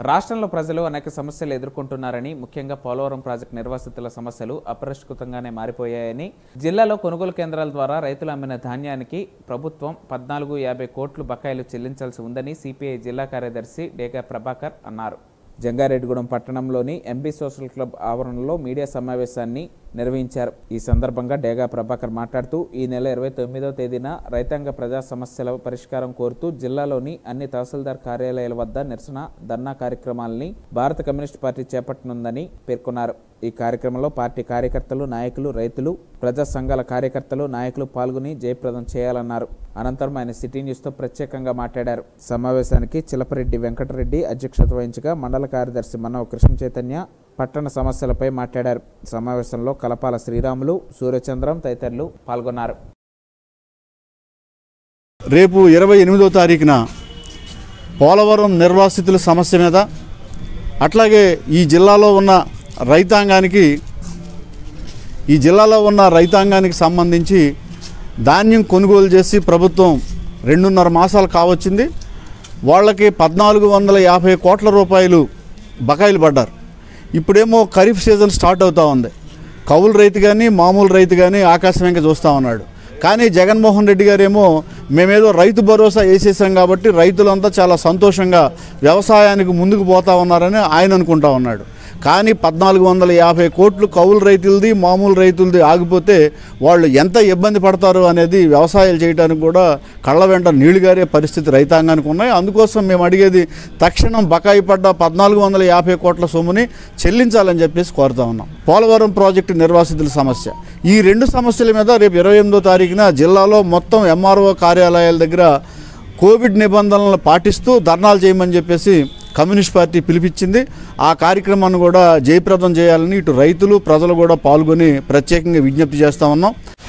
రాష్ట్రంలో ప్రజలు అనేక సమస్యలు ఎదుర్కొంటున్నారని ముఖ్యంగా పోలవరం ప్రాజెక్టు నిర్వాసితుల సమస్యలు అపరిష్కృతంగానే మారిపోయాయని జిల్లాలో కొనుగోలు కేంద్రాల ద్వారా రైతులు అమ్మిన ధాన్యానికి ప్రభుత్వం పద్నాలుగు యాభై కోట్లు బకాయిలు చెల్లించాల్సి ఉందని సిపిఐ జిల్లా కార్యదర్శి డేగా ప్రభాకర్ అన్నారు జంగారెడ్డిగూడెం పట్టణంలోని ఎంబీ సోషల్ క్లబ్ ఆవరణలో మీడియా సమావేశాన్ని నిర్వహించారు ఈ సందర్భంగా డేగా ప్రభాకర్ మాట్లాడుతూ ఈ నెల ఇరవై తొమ్మిదో తేదీన రైతాంగ ప్రజా సమస్యల పరిష్కారం కోరుతూ జిల్లాలోని అన్ని తహసీల్దార్ కార్యాలయాల వద్ద నిరసన ధర్నా కార్యక్రమాలని భారత కమ్యూనిస్ట్ పార్టీ చేపట్టనుందని పేర్కొన్నారు ఈ కార్యక్రమంలో పార్టీ కార్యకర్తలు నాయకులు రైతులు ప్రజా సంఘాల కార్యకర్తలు నాయకులు పాల్గొని జయప్రదం చేయాలన్నారు అనంతరం ఆయన సిటీ న్యూస్తో ప్రత్యేకంగా మాట్లాడారు సమావేశానికి చిలపరెడ్డి వెంకటరెడ్డి అధ్యక్షత వహించగా మండల కార్యదర్శి మనవ కృష్ణ చైతన్య పట్టణ సమస్యలపై మాట్లాడారు సమావేశంలో కలపాల శ్రీరాములు సూర్యచంద్రం తదితరులు పాల్గొన్నారు రేపు ఇరవై ఎనిమిదో తారీఖున పోలవరం నిర్వాసితుల సమస్య మీద అట్లాగే ఈ జిల్లాలో ఉన్న రైతాంగానికి ఈ జిల్లాలో ఉన్న రైతాంగానికి సంబంధించి ధాన్యం కొనుగోలు చేసి ప్రభుత్వం రెండున్నర మాసాలు కావచ్చింది వాళ్ళకి పద్నాలుగు వందల యాభై కోట్ల రూపాయలు బకాయిలు పడ్డారు ఇప్పుడేమో ఖరీఫ్ సీజన్ స్టార్ట్ అవుతా ఉంది కౌలు రైతు కానీ మామూలు రైతు కానీ ఆకాశం వెంక చూస్తూ ఉన్నాడు కానీ జగన్మోహన్ రెడ్డి గారేమో మేమేదో రైతు భరోసా వేసేసాం కాబట్టి రైతులంతా చాలా సంతోషంగా వ్యవసాయానికి ముందుకు పోతా ఉన్నారని ఆయన అనుకుంటా ఉన్నాడు కానీ పద్నాలుగు వందల యాభై కోట్లు కౌలు రైతులది మామూలు రైతులది ఆగిపోతే వాళ్ళు ఎంత ఇబ్బంది పడతారు అనేది వ్యవసాయాలు చేయడానికి కూడా కళ్ళ వెంట నీళ్లు గారే పరిస్థితి రైతాంగానికి ఉన్నాయి అందుకోసం మేము అడిగేది తక్షణం బకాయి పడ్డ పద్నాలుగు వందల యాభై కోట్ల సొమ్ముని చెల్లించాలని చెప్పేసి కోరుతా ఉన్నాం పోలవరం ప్రాజెక్టు నిర్వాసితుల సమస్య ఈ రెండు సమస్యల మీద రేపు ఇరవై ఎనిమిదో తారీఖున జిల్లాలో మొత్తం ఎంఆర్ఓ కార్యాలయాల దగ్గర కోవిడ్ నిబంధనలను పాటిస్తూ ధర్నాలు చేయమని చెప్పేసి కమ్యూనిస్ట్ పార్టీ పిలిపించింది ఆ కార్యక్రమాన్ని కూడా జయప్రదం చేయాలని ఇటు రైతులు ప్రజలు కూడా పాల్గొని ప్రత్యేకంగా విజ్ఞప్తి చేస్తా ఉన్నాం